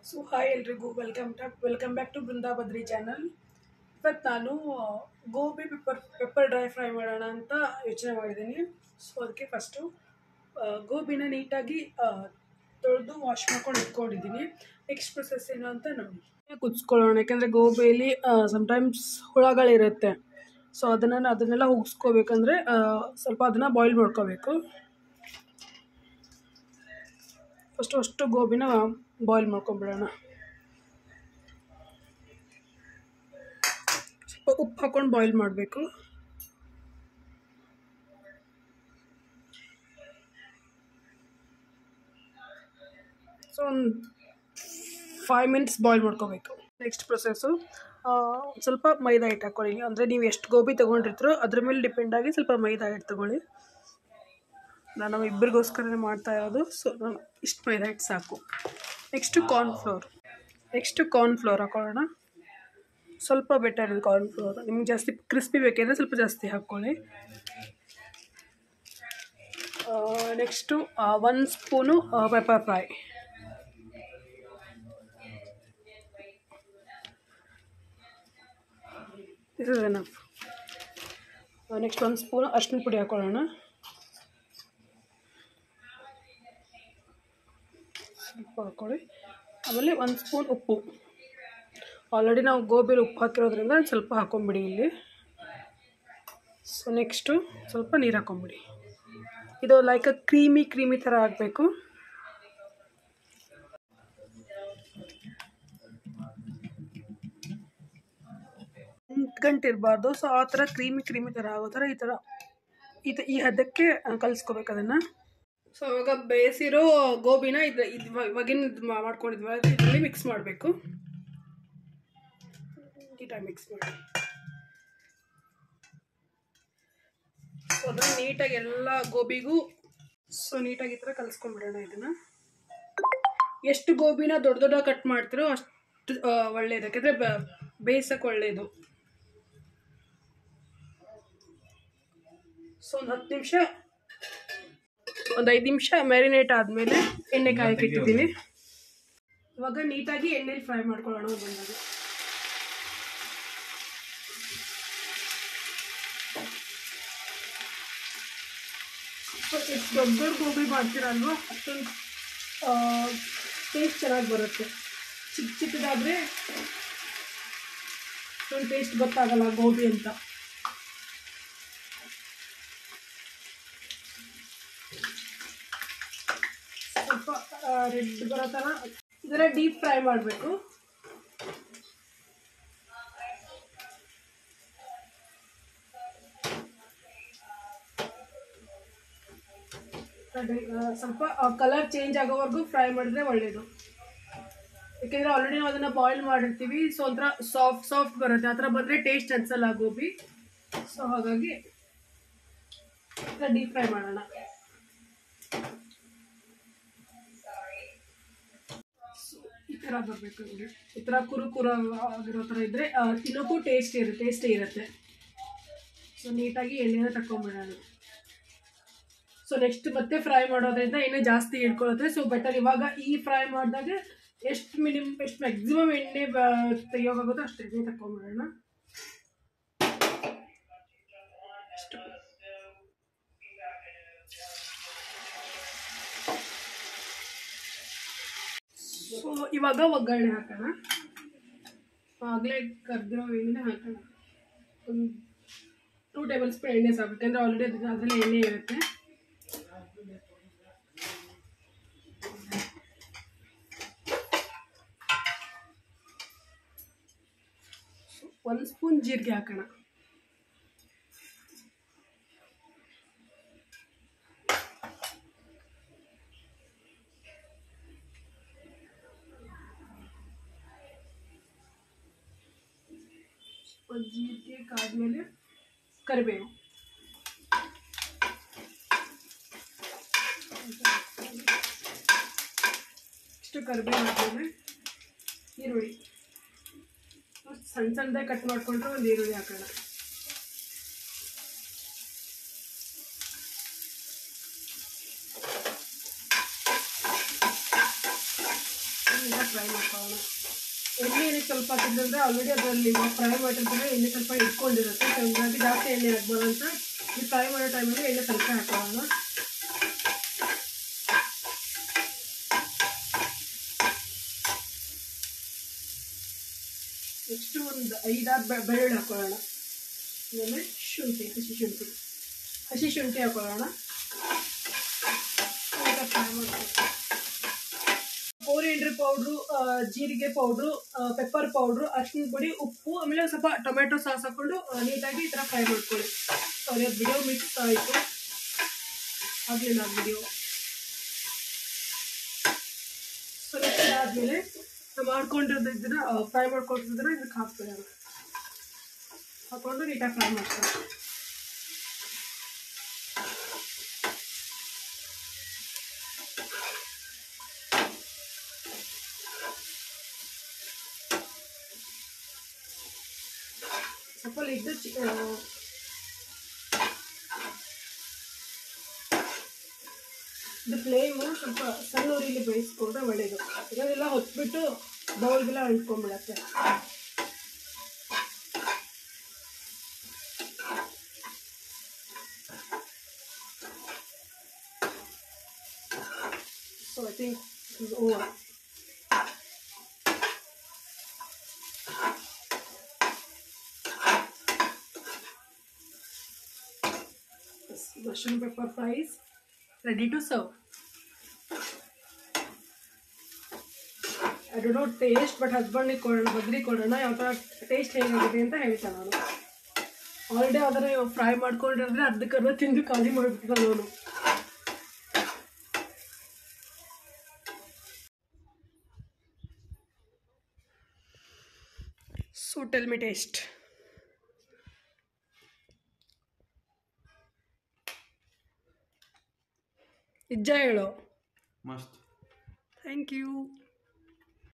So hi ಎಲ್ರಿಗೂ welcome to welcome back to Brindabadri channel ಇವತ್ತು ನಾನು ಆ, gobi pepper pepper dry fry ಮಾಡೋಣ ಅಂತ ಯೋಚನೆ ಮಾಡಿದ್ದೀನಿ ಸೊ ಅದಕ್ಕೆ ಫಸ್ಟು ಗೋಬಿನ ನೀಟಾಗಿ ತೊಳೆದು ವಾಶ್ ಮಾಡ್ಕೊಂಡು ಇಟ್ಕೊಂಡಿದ್ದೀನಿ ನೆಕ್ಸ್ಟ್ ಪ್ರೊಸೆಸ್ ಏನು ಅಂತ ನೋಡಿ ಕುದಿಸ್ಕೊಳ್ಳೋಣ ಯಾಕೆಂದರೆ ಗೋಬಿಯಲ್ಲಿ ಸಮ್ಟೈಮ್ಸ್ ಹುಳಗಳಿರುತ್ತೆ ಸೊ ಅದನ್ನು ಅದನ್ನೆಲ್ಲ ಉಗಿಸ್ಕೋಬೇಕಂದ್ರೆ ಸ್ವಲ್ಪ ಅದನ್ನು ಬಾಯ್ಲ್ ಮಾಡ್ಕೋಬೇಕು ಫಸ್ಟು ಅಷ್ಟು ಗೋಬಿನ ಬಾಯ್ಲ್ ಮಾಡ್ಕೊಂಬಿಡೋಣ ಸ್ವಲ್ಪ ಉಪ್ಪು ಹಾಕೊಂಡು ಬಾಯ್ಲ್ ಮಾಡಬೇಕು ಸೊ ಒಂದು ಫೈವ್ ಮಿನಿಟ್ಸ್ ಬಾಯ್ಲ್ ಮಾಡ್ಕೋಬೇಕು ನೆಕ್ಸ್ಟ್ ಪ್ರೊಸೆಸ್ಸು ಸ್ವಲ್ಪ ಮೈದಾ ಹಿಟ್ಟು ಹಾಕ್ಕೊಳ್ಳಿ ಅಂದರೆ ನೀವು ಎಷ್ಟು ಗೋಬಿ ತೊಗೊಂಡಿರ್ತೀರೋ ಅದ್ರ ಮೇಲೆ ಡಿಪೆಂಡ್ ಆಗಿ ಸ್ವಲ್ಪ ಮೈದಾ ಹಿಟ್ಟು ತೊಗೊಳ್ಳಿ ನಾನು ನಮ್ಮ ಇಬ್ಬರಿಗೋಸ್ಕರನೇ ಮಾಡ್ತಾ ಇರೋದು ಸೊ ನಾನು ಇಷ್ಟು ಮೈದಾ ಹಿಟ್ಟು ಸಾಕು ನೆಕ್ಸ್ಟು ಕಾರ್ನ್ಫ್ಲೋರ್ ನೆಕ್ಸ್ಟು ಕಾರ್ನ್ಫ್ಲೋರ್ ಹಾಕೊಳ್ಳೋಣ ಸ್ವಲ್ಪ ಬೆಟರ್ ಇದೆ ಕಾರ್ನ್ಫ್ಲೋರ್ ನಿಮ್ಗೆ ಜಾಸ್ತಿ ಕ್ರಿಸ್ಪಿ ಬೇಕಿದ್ರೆ ಸ್ವಲ್ಪ ಜಾಸ್ತಿ ಹಾಕ್ಕೊಳ್ಳಿ ನೆಕ್ಸ್ಟು ಒಂದು spoon pepper fry this is enough next ಒಂದು ಸ್ಪೂನು ಅರ್ಶಿನ ಪುಡಿ ಹಾಕೊಳ್ಳೋಣ ಸ್ವಲ್ಪ ಹಾಕ್ಕೊಳ್ಳಿ ಆಮೇಲೆ ಒಂದು ಸ್ಪೂನ್ ಉಪ್ಪು ಆಲ್ರೆಡಿ ನಾವು ಗೋಬಿಲಿ ಉಪ್ಪು ಹಾಕಿರೋದ್ರಿಂದ ಸ್ವಲ್ಪ ಹಾಕೊಂಬಿಡಿ ಇಲ್ಲಿ ಸೊ ನೆಕ್ಸ್ಟು ಸ್ವಲ್ಪ ನೀರು ಹಾಕೊಂಬಿಡಿ ಇದು ಲೈಕ್ ಅ ಕ್ರೀಮಿ ಕ್ರೀಮಿ ಥರ ಆಗಬೇಕು ಎಂಟು ಗಂಟೆ ಇರಬಾರ್ದು ಸೊ ಆ ಥರ ಕ್ರೀಮಿ ಕ್ರೀಮಿ ಥರ ಆಗೋ ಥರ ಈ ಥರ ಈ ತ ಈ ಹದಕ್ಕೆ ಕಲಿಸ್ಕೋಬೇಕು ಅದನ್ನು ಸೊ ಇವಾಗ ಬೇಯಿಸಿರೋ ಗೋಬಿನ ಇದು ಇದು ಇವಾಗಿನ ಇದು ಮಾಡ್ಕೊಂಡಿದ್ವಿ ಇದರಲ್ಲಿ ಮಿಕ್ಸ್ ಮಾಡಬೇಕು ನೀಟಾಗಿ ಮಿಕ್ಸ್ ಮಾಡಿ ಸೊ ಅದನ್ನು ನೀಟಾಗಿ ಎಲ್ಲ ಗೋಬಿಗೂ ಸೊ ನೀಟಾಗಿ ಈ ಥರ ಕಲಿಸ್ಕೊಂಡ್ಬಿಡೋಣ ಇದನ್ನು ಎಷ್ಟು ಗೋಬಿನ ದೊಡ್ಡ ದೊಡ್ಡ ಕಟ್ ಮಾಡ್ತಿರೋ ಅಷ್ಟು ಒಳ್ಳೆಯದು ಯಾಕೆಂದರೆ ಬೇಯಿಸೋಕೆ ಒಳ್ಳೆಯದು ಸೊ ಒಂದು ಹತ್ತು ನಿಮಿಷ ಒಂದು ಐದು ನಿಮಿಷ ಮ್ಯಾರಿನೇಟ್ ಆದಮೇಲೆ ಎಣ್ಣೆ ಕಾಯಕ್ಕೆ ಇಟ್ಟಿದ್ದೀನಿ ಇವಾಗ ನೀಟಾಗಿ ಎಣ್ಣೆಲಿ ಫ್ರೈ ಮಾಡ್ಕೊಳ್ಳೋಣ ಬಂದಾಗ ಎಷ್ಟು ದೊಡ್ಡ ದೊಡ್ಡ ಗೋಬಿ ಮಾಡ್ತೀರಲ್ವ ಅಷ್ಟೊಂದು ಟೇಸ್ಟ್ ಚೆನ್ನಾಗಿ ಬರುತ್ತೆ ಚಿಕ್ಕ ಚಿಕ್ಕದಾದರೆ ಅಷ್ಟೊಂದು ಟೇಸ್ಟ್ ಗೊತ್ತಾಗಲ್ಲ ಗೋಬಿ ಅಂತ ಸ್ವಲ್ಪ ರೆಡ್ ಬರೋ ಥರ ಇದನ್ನ ಡೀಪ್ ಫ್ರೈ ಮಾಡಬೇಕು ಸ್ವಲ್ಪ ಕಲರ್ ಚೇಂಜ್ ಆಗೋವರೆಗೂ ಫ್ರೈ ಮಾಡಿದ್ರೆ ಒಳ್ಳೆಯದು ಯಾಕೆಂದರೆ ಆಲ್ರೆಡಿ ನಾವು ಅದನ್ನು ಬಾಯ್ಲ್ ಮಾಡಿರ್ತೀವಿ ಸೊ ಒಂಥರ ಸಾಫ್ಟ್ ಸಾಫ್ಟ್ ಬರುತ್ತೆ ಆ ಥರ ಬಂದರೆ ಟೇಸ್ಟ್ ಅನ್ಸಲ್ಲ ಗೋಬಿ ಸೊ ಹಾಗಾಗಿ ಡೀಪ್ ಫ್ರೈ ಮಾಡೋಣ ಈ ಥರ ಬರಬೇಕು ನೋಡಿ ಈ ಥರ ಕುರು ಕುರು ಆಗಿರೋ ಥರ ಇದ್ದರೆ ತಿನ್ನೋಕ್ಕೂ ಟೇಸ್ಟ್ ಇರುತ್ತೆ ಟೇಸ್ಟೇ ಇರುತ್ತೆ ಸೊ ನೀಟಾಗಿ ಎಣ್ಣೆನ ತಗೊಂಬಿಡೋಣ ಸೊ ನೆಕ್ಸ್ಟ್ ಮತ್ತೆ ಫ್ರೈ ಮಾಡೋದ್ರಿಂದ ಎಣ್ಣೆ ಜಾಸ್ತಿ ಹಿಡ್ಕೊಳ್ಳುತ್ತೆ ಸೊ ಬೆಟರ್ ಇವಾಗ ಈ ಫ್ರೈ ಮಾಡಿದಾಗ ಎಷ್ಟು ಮಿನಿಮಮ್ ಎಷ್ಟು ಮ್ಯಾಕ್ಸಿಮಮ್ ಎಣ್ಣೆ ತೆಗಿಯೋಕ್ಕಾಗುತ್ತೋ ಅಷ್ಟು ಎಣ್ಣೆ ತಗೊಂಬಿಡೋಣ ಅಷ್ಟು ಸೊ ಇವಾಗ ಒಗ್ಗರಣೆ ಹಾಕೋಣ ಆಗಲೇ ಕರ್ದಿರೋ ಎಣ್ಣೆ ಹಾಕೋಣ ಒಂದು ಟೂ ಟೇಬಲ್ ಸ್ಪೂನ್ ಎಣ್ಣೆ ಸಾಕು ಯಾಕಂದರೆ ಆಲ್ರೆಡಿ ಅದು ಅದರಲ್ಲಿ ಎಣ್ಣೆ ಇರುತ್ತೆ ಒಂದು ಸ್ಪೂನ್ ಜೀರಿಗೆ ಹಾಕೋಣ ಒಂದು ಜೀರಿಗೆ ಕಾದ್ಮೇಲೆ ಕರಿಬೇವು ಇಷ್ಟು ಕರಿಬೇವು ಹಾಕಿದ್ರೆ ಈರುಳ್ಳಿ ಸಣ್ಣ ಸಣ್ಣದಾಗಿ ಕಟ್ ಮಾಡಿಕೊಂಡ್ರೆ ಒಂದು ಈರುಳ್ಳಿ ಹಾಕೋಣ ಫ್ರೈ ಫ್ರೈ ಮಾಡ್ಕೊಳ್ಳೋಣ ಎಣ್ಣೆ ಏನಕ್ಕೆ ಸ್ವಲ್ಪ ಹಾಕಿದ್ರೆ ಆಲ್ರೆಡಿ ಅದರಲ್ಲಿ ಫ್ರೈ ಮಾಡಿರ್ತಾರೆ ಎಣ್ಣೆ ಸ್ವಲ್ಪ ಇಟ್ಕೊಂಡಿರುತ್ತೆ ಸೊ ಹಂಗಾಗಿ ಜಾಸ್ತಿ ಎಣ್ಣೆ ಹಾಕ್ಬಾರ್ದು ಅಂತ ಈ ಫ್ರೈ ಮಾಡೋ ಟೈಮಲ್ಲಿ ಎಣ್ಣೆ ಸ್ವಲ್ಪ ಹಾಕೊಳ್ಳೋಣ ನೆಕ್ಸ್ಟ್ ಒಂದು ಐದಾರು ಬೆ ಬೆಳ್ಳುಳ್ಳಿ ಹಾಕೊಳ್ಳೋಣ ಆಮೇಲೆ ಶುಂಠಿ ಹಸಿ ಶುಂಠಿ ಹಸಿ ಶುಂಠಿ ಹಾಕೊಳ್ಳೋಣ ಫ್ರೈ ಮಾಡ್ಕೊಳ್ಳೋಣ ಕೋರಿಯಂಡ್ರ್ ಪೌಡ್ರು ಜೀರಿಗೆ ಪೌಡ್ರು ಪೆಪ್ಪರ್ ಪೌಡ್ರು ಅರಿಶಿನ ಪುಡಿ ಉಪ್ಪು ಆಮೇಲೆ ಸ್ವಲ್ಪ ಟೊಮೆಟೊ ಸಾಸ್ ಹಾಕೊಂಡು ಆ, ನೀಟಾಗಿ ಈ ಥರ ಫ್ರೈ ಮಾಡ್ಕೊಳ್ಳಿ ಸಾರಿ ಅದು ವಿಡಿಯೋ ಮಿಕ್ಸ್ ಆಯಿತು ಆಗಲಿಲ್ಲ ಅದು ವಿಡಿಯೋ ಸೊ ನೆಕ್ಸ್ಟ್ ಆದಮೇಲೆ ನಾವು ಮಾಡ್ಕೊಂಡಿರೋದು ಇದನ್ನ ಫ್ರೈ ಮಾಡ್ಕೊಂಡಿರೋದನ್ನ ಇದಕ್ಕೆ ಹಾಕ್ಬಿಡೋಣ ಹಾಕೊಂಡು ನೀಟಾಗಿ ಫ್ರೈ ಮಾಡ್ಕೊಳ್ಳಿ ಸ್ವಲ್ಪ ಲಿಡ್ ಇದು ಫ್ಲೇಮು ಸ್ವಲ್ಪ ಸಣ್ಣ ಉರಿಲಿ ಬೇಯಿಸ್ಕೊಂಡ್ರೆ ಒಳ್ಳೇದು ಇದನ್ನೆಲ್ಲ ಹೊತ್ಬಿಟ್ಟು ಬೌಲ್ಗೆಲ್ಲ ಅಂಟ್ಕೊಂಡ್ಬಿಡತ್ತೆ so I think over mushroom pepper fries ready to serve. I don't know taste but ಹಸ್ಬೆಂಡಿಗೆ ಕೊಡೋಣ ಬದ್ರಿ ಕೊಡೋಣ ಯಾವ ಥರ ಟೇಸ್ಟ್ ಹೇಗಾಗಿದೆ ಅಂತ ಹೇಳ್ತಾನೆ ನಾನು ಆಲ್ರೆಡಿ ಅದನ್ನು ಫ್ರೈ ಮಾಡ್ಕೊಂಡಿದ್ರೆ ಅರ್ಧಕ್ಕರ್ಧ ತಿಂದು ಖಾಲಿ ಮಾಡಿಬಿಟ್ಟಿದ್ದ ನಾನು ಸೊ ಟೆಲ್ ಮಿ ಟೇಸ್ಟ್ ನಿಜ ಹೇಳು ಮಸ್ತ್ ಥ್ಯಾಂಕ್ ಯು